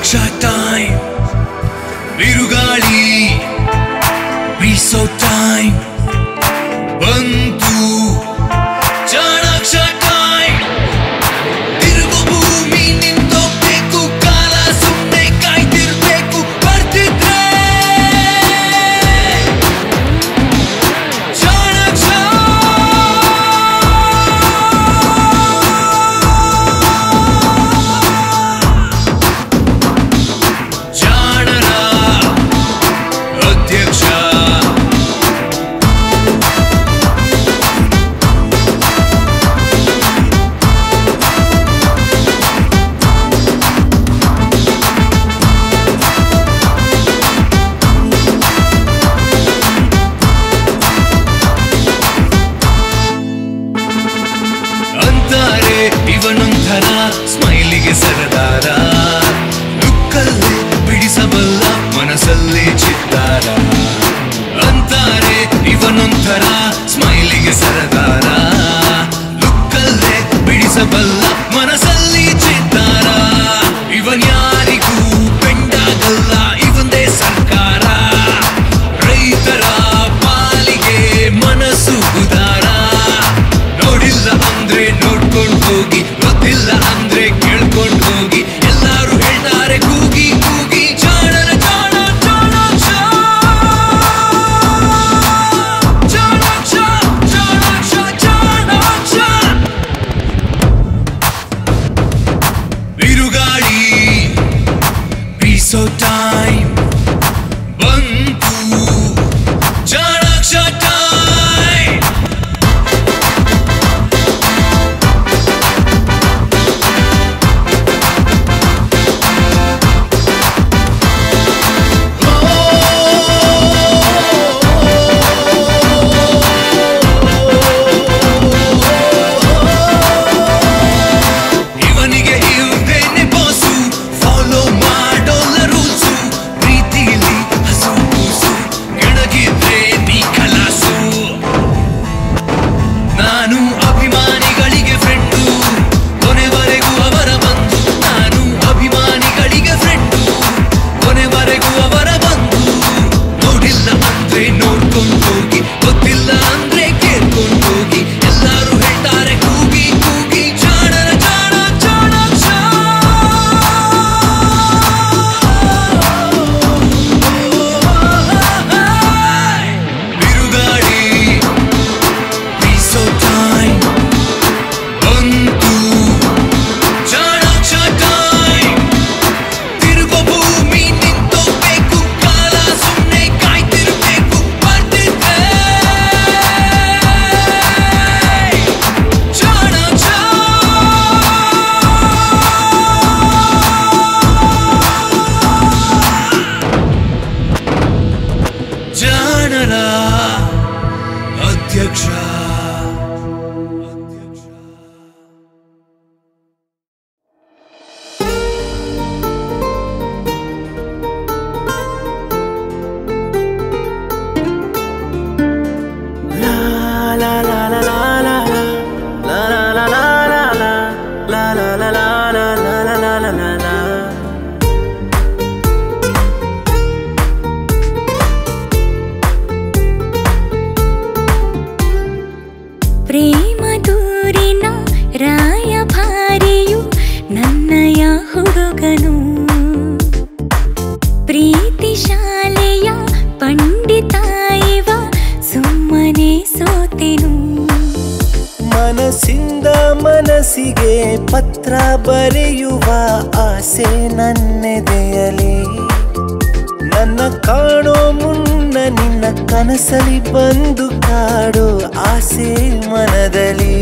ಚಾಣಾಕ್ಷ time ಬಿರುಗಾಳಿ ಬೀಸೋ time ಬಂತು ಚಾಣಾಕ್ಷ ಟೈಮ್ ತಿರುಗು ಭೂಮಿ ನಿಂತೋಗ್ಬೇಕು ಕಾಲ ಸುಮ್ಮನೆ ಕಾಯ್ತಿರ್ಬೇಕು ಬರ್ತಿದ್ರೆ ಚಾಣಾಕ್ಷ ಜಾಣರ ಅಧ್ಯಕ್ಷ ಅಂತಾರೆ ಇವನೊಂಥರ ಸ್ಮೈಲಿಗೆ ಸರದಾರ ಲುಕ್ಕಲ್ಲೇ ಬಿಡಿಸಬಲ್ಲ ಮನಸ್ಸಲ್ಲೇ ಚಿತ್ತಾರ ಅಂತಾರೆ ಇವನೊಂಥರ ಸ್ಮೈಲಿಗೆ ಸರದಾರ ಲುಕ್ಕಲ್ಲೇ ಬಿಡಿಸಬಲ್ಲ ಮನಸ್ಸಲ್ಲಿ ಚಿತ್ತಾರ ಇವನ್ ಯಾರಿಗೂ ಬೆಂಡಾಗಲ್ಲ ಇವಂದೇ ಸರ್ಕಾರ ರೈತರ ಪಾಲಿಗೆ ಮನಸ್ಸು ಉದಾರ ನೋಡಿಲ್ಲ ಅಂದ್ರೆ ನೋಡ್ಕೊಂಡು ಹೋಗಿ ಗೊತ್ತಿಲ್ಲ ಅಂದ್ರೆ ಕೇಳ್ಕೊಂಡು ಹೋಗಿ ಎಲ್ಲಾರು ಹೇಳ್ತಾರೆ ಕೂಗಿ ಕೂಗಿ ಜಾಣರ ಜಾಣ ಜಾಣಾಕ್ಷ ಜಾಣಾಕ್ಷ ಜಾಣಾಕ್ಷ ಜಾಣಾಕ್ಷ ಬಿರುಗಾಳಿ ಬೀಸೋ ಟೈಮ್ ಬಂತು ಚಾಣಾಕ್ಷ ಟೈಮ್ ಇವನಿಗೆ ಇವ್ರೇನೆ ಬಾಸು ಫಾಲೋ ಮಾಡೋಲ್ಲ ರೂಲ್ಸು ಪ್ರೀತಿಲಿ ಹಸು ಕೂಸು ಕೆಳಗಿದ್ರೆ ನೀ ಕಲಾಸು ನಾನು ಅಭಿಮಾನಿಗಳಿಗೆ ಫ್ರೆಂಡು ಕೊನೆವರೆಗೂ ಅವರ ಬಂಧು ನಾನು ಅಭಿಮಾನಿಗಳಿಗೆ ಫ್ರೆಂಡು ಕೊನೆವರೆಗೂ ಅವರ ಬಂಧು ನೋಡಿಲ್ಲ ಅಂದ್ರೆ ನೋಡ್ಕೊಂಡು ಹೋಗಿ ಗೊತ್ತಿಲ್ಲ ಅಂದ್ರೆ ಕೇಳ್ಕೊಂಡು ಹೋಗಿ ಎಲ್ಲರೂ ಹೇಳ್ತಾರೆ ಕೂಗಿ ಕೂಗಿ ಜಾಣರ ಜಾಣ ಜಾಣಾಕ್ಷ ಬಿರುಗಾಳಿ ಬೀಸೋ ಟೈಮ್ ಬಂತು ಚಾಣಾಕ್ಷ ಟೈಮ್ ತಿರುಗೋ ಭೂಮಿ ನಿಂತೋಗ್ಬೇಕು ಕಾಲ ಸುಮ್ಮನೆ ಕಾಯ್ತಿರ್ಬೇಕು ಬರ್ತಿದ್ರೆ ಚಾಣಾಕ್ಷ ಜಾಣರ ಅಧ್ಯಕ್ಷ ಪ್ರೇಮ ದೂರಿನ ರಾಯಭಾರಿಯು ನನ್ನಯ ಹುಡುಗನು ಪ್ರೀತಿ ಶಾಲೆಯ ಪಂಡಿತ ಇವ ಸುಮ್ಮನೆ ಸೋತೆನು ಮನಸ್ಸಿಂದ ಮನಸ್ಸಿಗೆ ಪತ್ರ ಬರೆಯುವ ಆಸೆ ನನ್ನೆದೆಯಲಿ ನನ್ನ ಕಾಣೋ ಮುನ್ನ ನಿನ್ನ ಕನಸಲಿ ಬಂದು ಕಾಡೋ ಆಸೆ ಮನದಲ್ಲಿ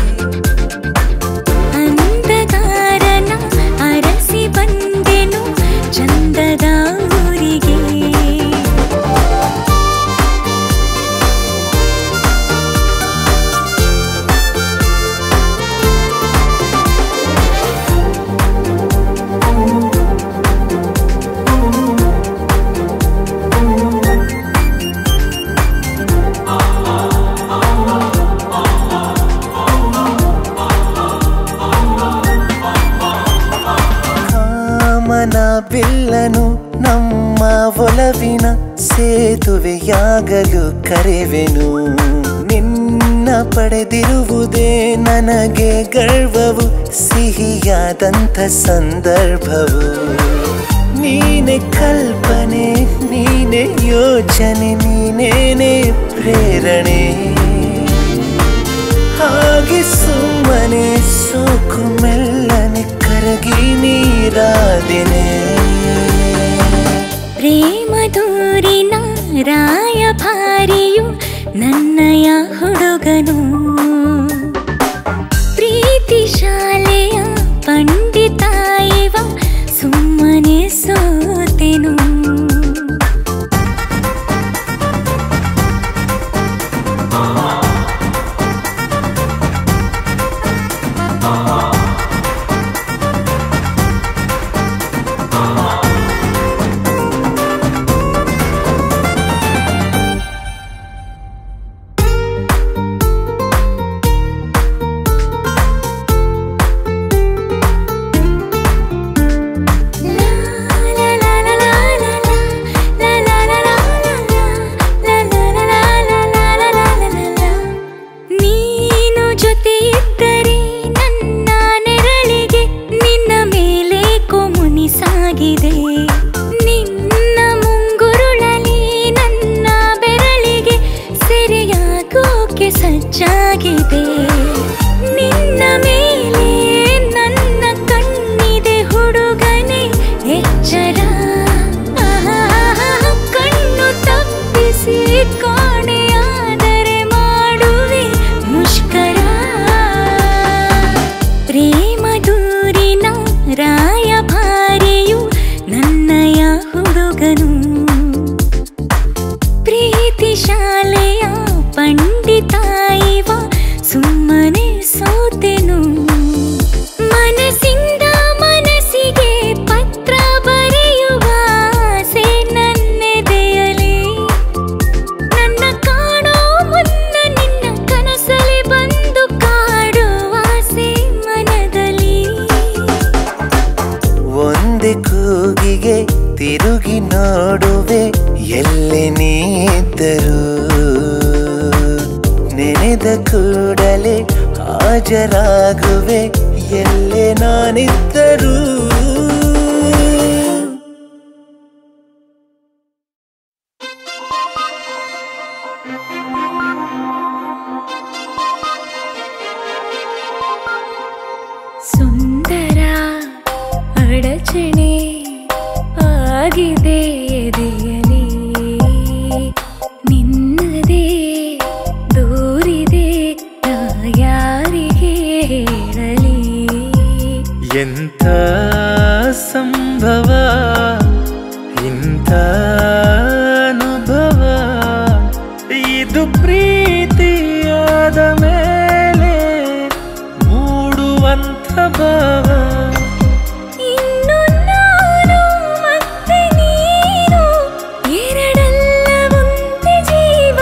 ಅಂಧಕಾರನ ಅರಸಿ ಬಂದೆನು ಚಂದದ ಊರಿಗೆ ಆ ಬಿಲ್ಲನು ನಮ್ಮ ಒಲವಿನ ಸೇತುವೆಯಾಗಲು ಕರೆವೆನು ನಿನ್ನ ಪಡೆದಿರುವುದೇ ನನಗೆ ಗರ್ವವು ಸಿಹಿಯಾದಂಥ ಸಂದರ್ಭವು ನೀನೆ ಕಲ್ಪನೆ ನೀನೆ ಯೋಚನೆ ನೀನೇನೆ ಪ್ರೇರಣೆ ಹಾಗೆ ಸುಮ್ಮನೆ ಸೋಕು ಮೆಲ್ಲನೆ ಕರಗಿ ನೀರಾದಿನೇ ಪ್ರೇಮ ದೂರಿನ ರಾಯಭಾರಿಯು ನನ್ನಯ ಹುಡುಗನು ಪ್ರೀತಿ ಶಾಲೆಯ ಪಂಡಿತ ಇವ ಸುಮ್ಮನೆ ಸೋತೆನು ನೀನು ಜೊತೆ ಇದ್ದರೆ ನನ್ನ ನೆರಳಿಗೆ ನಿನ್ನ ಮೇಲೆ ಕೊಮುನಿ ಸಾಗಿದೆ ನಿನ್ನ ಮುಂಗುರುಳಲಿ ನನ್ನ ಬೆರಳಿಗೆ ಸೆರೆಯಾಗೋಕೆ ಸಜ್ಜಾಗಿದೆ ನಿನ್ನ ಮೇಲೆ ನನ್ನ ಕಣ್ಣಿದೆ ಹುಡುಗನೇ ಎಚ್ಚರ ಆಹಾ, ಕಣ್ಣು ತಪ್ಪಿಸಿ ಕಾಣೆಯಾದರೆ ಮಾಡುವೆ ಮುಷ್ಕರ ಪ್ರೇಮ ದೂರಿನ ರಾಯಭಾರಿಯು ನನ್ನಯ ಹುಡುಗನು ಪ್ರೀತಿ ಶಾಲೆಯ ಪಂಡಿತ ಇವ ಸುಮ್ಮನೆ ಸೋತೆನು ಮನಸ್ಸಿಂದ ಮನಸ್ಸಿಗೆ ಪತ್ರ ಬರೆಯುವ ಆಸೆ ನನ್ನೆದೆಯಲಿ ನನ್ನ ಕಾಣೋ ಮುನ್ನ ನಿನ್ನ ಕನಸಲಿ ಬಂದು ಕಾಡುವ ಆಸೆ ಮನದಲ್ಲಿ ಒಂದೇ ಕೂಗಿಗೆ ತಿರುಗಿ ನೋಡುವೆ ಎಲ್ಲಿ ನೀದ್ದರು ನೆನೆದ ಕೂಡಲೇ ಹಾಜರಾಗುವೆ ಎಲ್ಲೇ ನಾನಿದ್ದರೂ ಸುಂದರ ಅಡಚಣೆ ಆಗಿದೆ ಎದೆಯಲಿ ನಿನ್ನದೇ ದೂರಿದೆ ನಾ ಯಾರಿಗೆ ಹೇಳಲಿ ಎಂಥ ಸಂಭವ ಇಂಥ ಅನುಭವ ಇದು ಪ್ರೀತಿಯಾದ ಮೇಲೆ ಮೂಡುವಂಥ ಭಾವ ಇನ್ನು ನಾನು ಮತ್ತೆ ನೀನು ಎರಡಲ್ಲ ಒಂದೇ ಜೀವ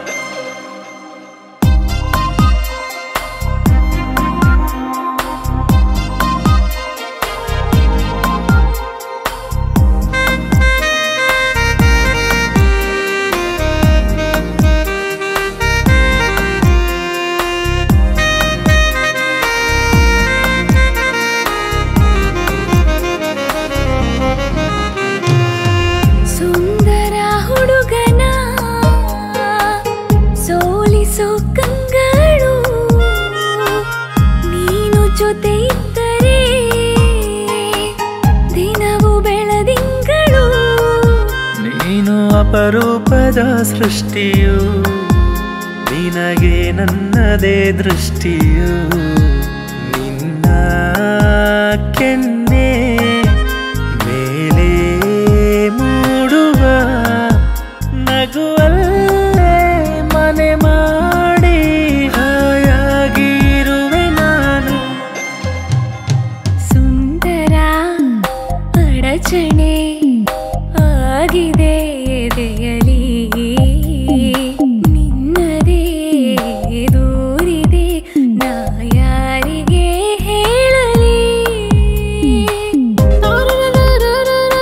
ಸುಂದರ ಹುಡುಗನ ಸೋಲಿಸೋ ಕಂಗಳು ನೀನು ಜೊತೆ ಇದ್ದರೆ ದಿನವು ಬೆಳದಿಂಗಳು ನೀನು ಅಪರೂಪದ ಸೃಷ್ಟಿಯು ನಿನಗೆ ನನ್ನದೇ ದೃಷ್ಟಿಯು ನಿನ್ನ ಕೆನ್ನೆ ಮೇಲೆ ಮೂಡುವ ನಗುವಲ್ಲೇ ಮನೆ ಮಾಡಿ ಹಾಯಾಗಿರುವೆ ನಾನು ಸುಂದರ ಅಡಚಣೆ ಆಗಿದೆ ಎದೆಯಲಿ ನಿನ್ನದೇ ದೂರಿದೆ ನಾ ಯಾರಿಗೆ ಹೇಳಲಿ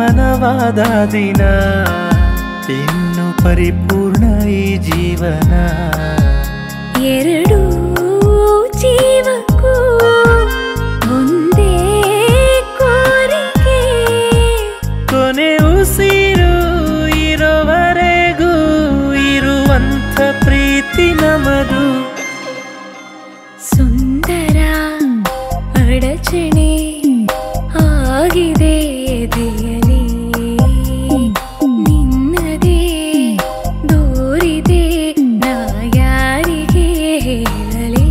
ಶಮನವಾದ ದಿನ ಇನ್ನು ಪರಿಪೂರ್ಣ ಈ ಜೀವನ ಎರಡು ಜೀವಕ್ಕೂ ಒಂದೇ ಕೋರಿಕೆ ಕೊನೆ ಉಸಿರು ಇರೋವರೆಗೂ ಇರುವಂಥ ಪ್ರೀತಿ ನಮದು ಸುಂದರ ಅಡಚಣೆ ಆಗಿದೆ ಎದೆಯಲಿ ನಿನ್ನದೇ ದೂರಿದೆ ನಾ ಯಾರಿಗೆ ಹೇಳಲಿ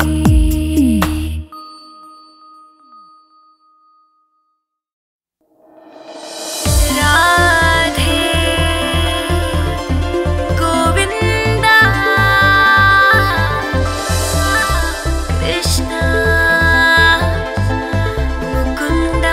ರಾಧೆ ಗೋವಿಂದ ಕೃಷ್ಣ ಮುಕುಂದ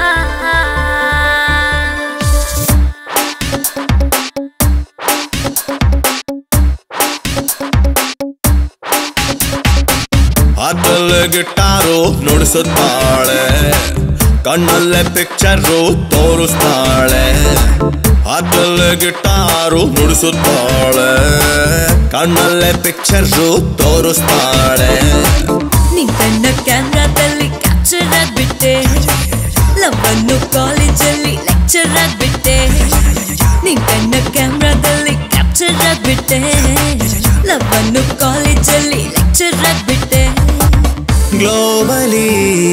ಅದಲ್ಲೇ ಗಿಟಾರು ನುಡಿಸುತ್ತಾಳೆ ಕಣ್ಣಲ್ಲೇ ಪಿಕ್ಚರು ತೋರಿಸ್ತಾಳೆ ಅದಲ್ಲೇ ಗಿಟಾರು ನುಡಿಸುತ್ತಾಳೆ ಕಣ್ಣಲ್ಲೇ ಪಿಕ್ಚರು ತೋರಿಸ್ತಾಳೆ ನಿನ್ ಕಣ್ಣ ಕ್ಯಾಮ್ರಾದಲ್ಲಿ ಕ್ಯಾಪ್ಚರ್ ಆಗ್ಬಿಟ್ಟೆ ಲವ್ವನ್ನು ಕಾಲೇಜಲ್ಲಿ ಲೆಕ್ಚರ್ ಆಗ್ಬಿಟ್ಟೆ ನಿನ್ ಕಣ್ಣ ಕ್ಯಾಮ್ರಾದಲ್ಲಿ ಕ್ಯಾಪ್ಚರ್ ಆಗ್ಬಿಟ್ಟೆ ಲವ್ವನ್ನು ಕಾಲೇಜಲ್ಲಿ ಲೆಕ್ಚರ್ ಆಗ್ಬಿಟ್ಟೆ ಗ್ಲೋಬಲಿ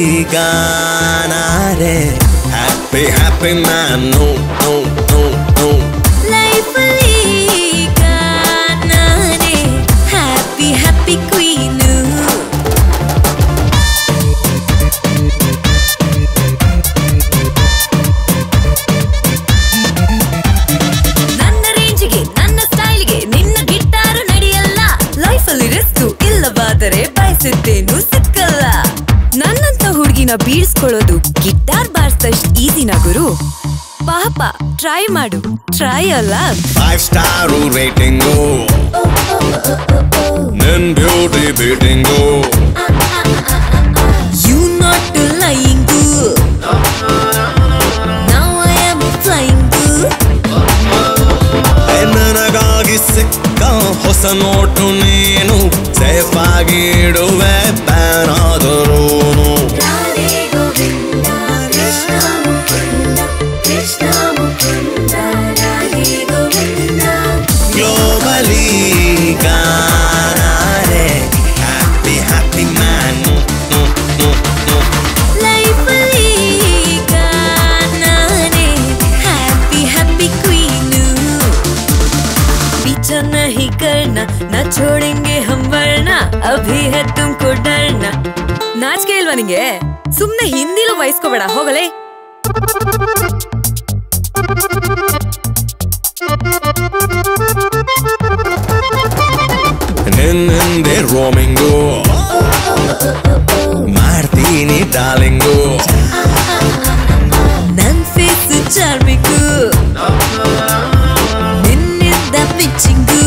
ಗಾನಾರೆ happy happy man no no no no ಲೈಫಲ್ಲಿ ಈಗ ನಾನೇ ಹ್ಯಾಪಿ ಹ್ಯಾಪಿ ಕ್ವೀನು ನನ್ನ ರೇಂಜಿಗೆ ನನ್ನ ಸ್ಟೈಲ್ಗೆ ನಿನ್ನ ಗಿಟ್ಟಾರು ನಡೆಯಲ್ಲ ಲೈಫಲ್ಲಿ ರಿಸ್ಕ್ ಇಲ್ಲವಾದರೆ ಬಯಸಿದ್ದೇನು ಸಿಕ್ಕಲ್ಲ ನನ್ನಂತ ಹುಡುಗಿನ ಬೀಳ್ಸ್ಕೊಳ್ಳೋದು ಗಿಟಾರ್ ಬಾರ್ಸದಷ್ಟು ಈಸಿನ ಗುರು ಪಾಪ ಟ್ರೈ ಮಾಡು ಟ್ರೈ ಅಲ್ಲ ಫೈವ್ ಸ್ಟಾರು ರೇಟಿಂಗು ನಿನ್ beauty beating you not lying now I am flying ನನಗಾಗಿ ಸಿಕ್ಕ ಹೊಸ ನೋಟು ನೀನು ಸೇಫ್ ಆಗಿ ಇಡುವೆ ಬ್ಯಾನ್ ಆದರೂನು ಗ್ಲೋಬಲಿ ಗಾನಾರೆ ಹ್ಯಾಪಿ ಹ್ಯಾಪಿ ಮ್ಯಾನ್ ಲೈಫಲ್ಲಿ ಈಗ ನಾನೇ ಹ್ಯಾಪಿ ಹ್ಯಾಪಿ ಕ್ವೀನು पीछा नहीं करना ना छोड़ेंगे हम वरना अभी है तुमको डरना ನಾಚಿಕೆ ಇಲ್ವಾ ನಿಂಗೆ ಸುಮ್ನೆ ಹಿಂದಿಲೂ ವಹಿಸ್ಕೋಬೇಡ ಹೋಗಲೇ ನಿನ್ನಿಂದೆ ರೋಮಿಂಗು ಮಾಡ್ತೀನಿ ಡಾಲಿಂಗು ನನ್ ಫೇಸ್ ಚಾರ್ಮಿಂಗು ನಿನ್ನಿಂದ ಪಿಚ್ಚಿಂಗು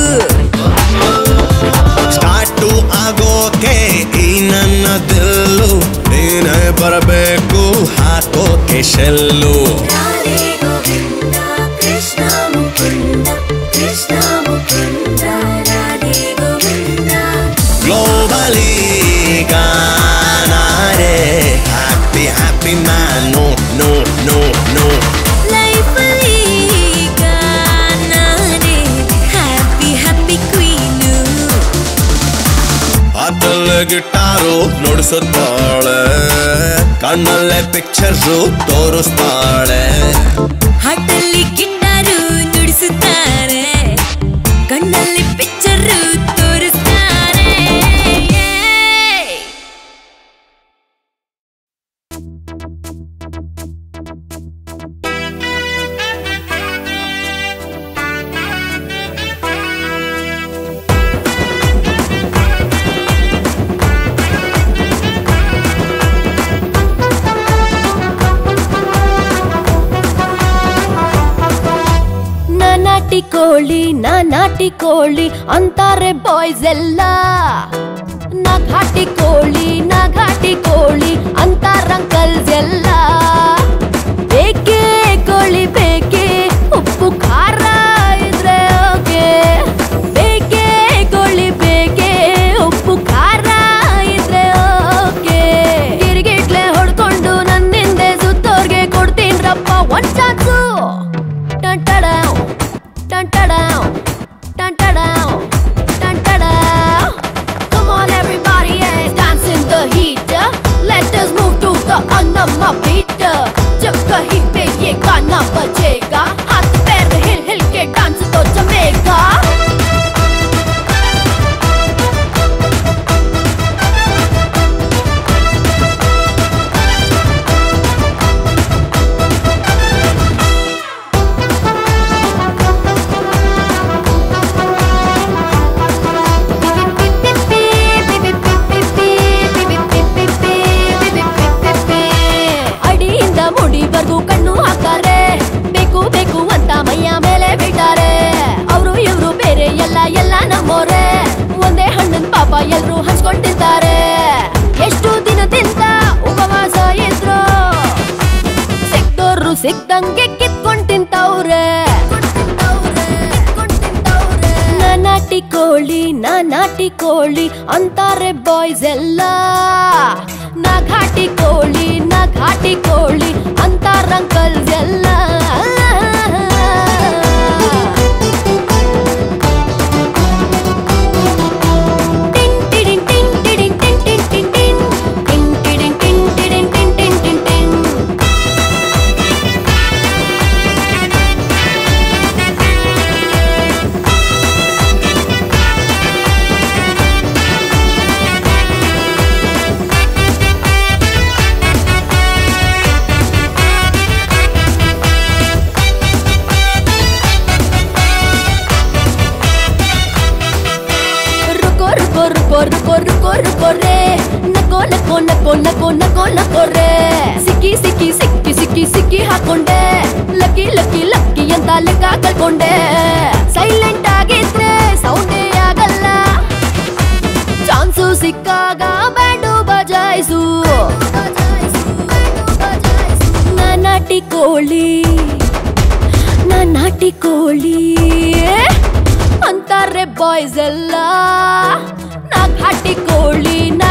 ಸ್ಟಾರ್ಟು ಆಗೋಕೆ ಈ ನನ್ನ ದಿಲ್ಲು ನೀನೇ ಬರಬೇಕು ಹಾಕೋಕೆ ಶೆಲ್ಲು ಗ್ಲೋಬಲಿ ಗಾನಾರೆ happy happy man no no no no ಲೈಫಲ್ಲಿ ಈಗ ನಾನೇ ಹ್ಯಾಪಿ ಹ್ಯಾಪಿ ಕ್ವೀನು ಅದಲ್ಲೇ ಗಿಟಾರು ನುಡಿಸುತ್ತಾಳೆ ಕಣ್ಣಲ್ಲೇ ಪಿಕ್ಚರು ತೋರಿಸ್ತಾಳೆ ಹಾಟಲ್ಲಿ ಗಿಟಾರು ನುಡಿಸುತ್ತಾರೆ ಕಣ್ಣಲ್ಲಿ ಪಿಕ್ಚರು ತೋರಿಸ್ತಾರೆ ನಾಟಿ ಕೋಳಿ ನಾ ನಾಟಿ ಕೋಳಿ ಅಂತಾರೆ ಬಾಯ್ಸ್ ಎಲ್ಲ ನಾ ಘಾಟಿ ಕೋಳಿ ನಾ ಘಾಟಿ ಕೋಳಿ ಅಂತಾರ ಅಂಕಲ್ಸ್ ಎಲ್ಲ ಬೇಕೇ ಕೋಳಿ ಬೇಕೇ ನಾಟಿ ಕೋಳಿ ಅಂತಾರೆ ಬಾಯ್ಸ್ ಎಲ್ಲ ನಾ ಘಾಟಿ ಕೋಳಿ ನಾ ಘಾಟಿ ಕೋಳಿ ಅಂತಾರ ಅಂಕಲ್ಸ್ ಎಲ್ಲ ಟಿನ್ ಟಿಡಿನ್ ಟಿನ್ ಟಿಡಿನ್ ಟಿನ್ ಟಿನ್ ಟಿನ್ ಟಿನ್. ಟಿನ್ ಟಿಡಿನ್ ಟಿನ್ ಟಿಡಿನ್ ಟಿನ್ ಟಿನ್ ಟಿನ್ ಟಿನ್. रुको रुको रुको रुको रुको रुको रे ನಕೋ ನಕೋ ನಕೋ ನಕೋ ನಕೋ ನಕೋ ರೇ ಸಿಕ್ಕಿ ಸಿಕ್ಕಿ ಸಿಕ್ಕಿ ಸಿಕ್ಕಿ ಸಿಕ್ಕಿ ಹಾಕೊಂಡೆ ಲಕ್ಕಿ ಲಕ್ಕಿ ಲಕ್ಕಿ ಅಂತ ಲೆಕ್ಕ ಕಳ್ಕೊಂಡೆ ಸೈಲೆಂಟ್ ಆಗಿದ್ರೆ ಸೌಂಡೇ ಆಗಲ್ಲ ಚಾನ್ಸು ಸಿಕ್ಕಾಗ ಬ್ಯಾಂಡು ಬಜಾಯಿಸು ನಾ ನಾಟಿ ಕೋಳಿ ನಾ ನಾಟಿ ಕೋಳಿ ಅಂತಾರೆ ಬಾಯ್ಸ್ ಎಲ್ಲ ನಾ ಘಾಟಿ ಕೋಳಿ